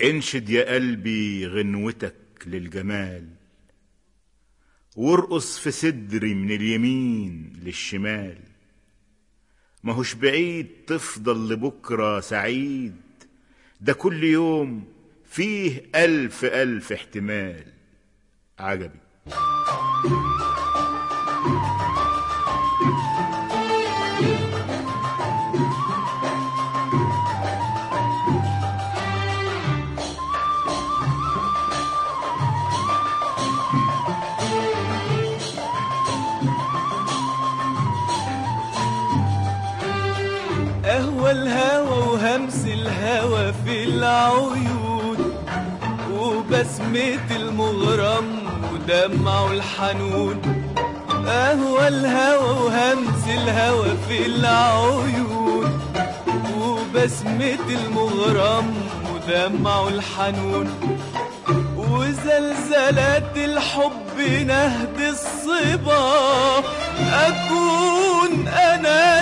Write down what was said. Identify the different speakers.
Speaker 1: انشد يا قلبي غنوتك للجمال وارقص في صدري من اليمين للشمال ماهوش بعيد تفضل لبكرة سعيد ده كل يوم فيه ألف ألف احتمال عجبي
Speaker 2: أهوى الهوى وهمس الهوى في العيون وبسمة المغرم ودمع الحنون أهوى الهوى وهمس الهوى في العيون وبسمة المغرم ودمع الحنون وزلزلات الحب نهد الصبا أكون أنا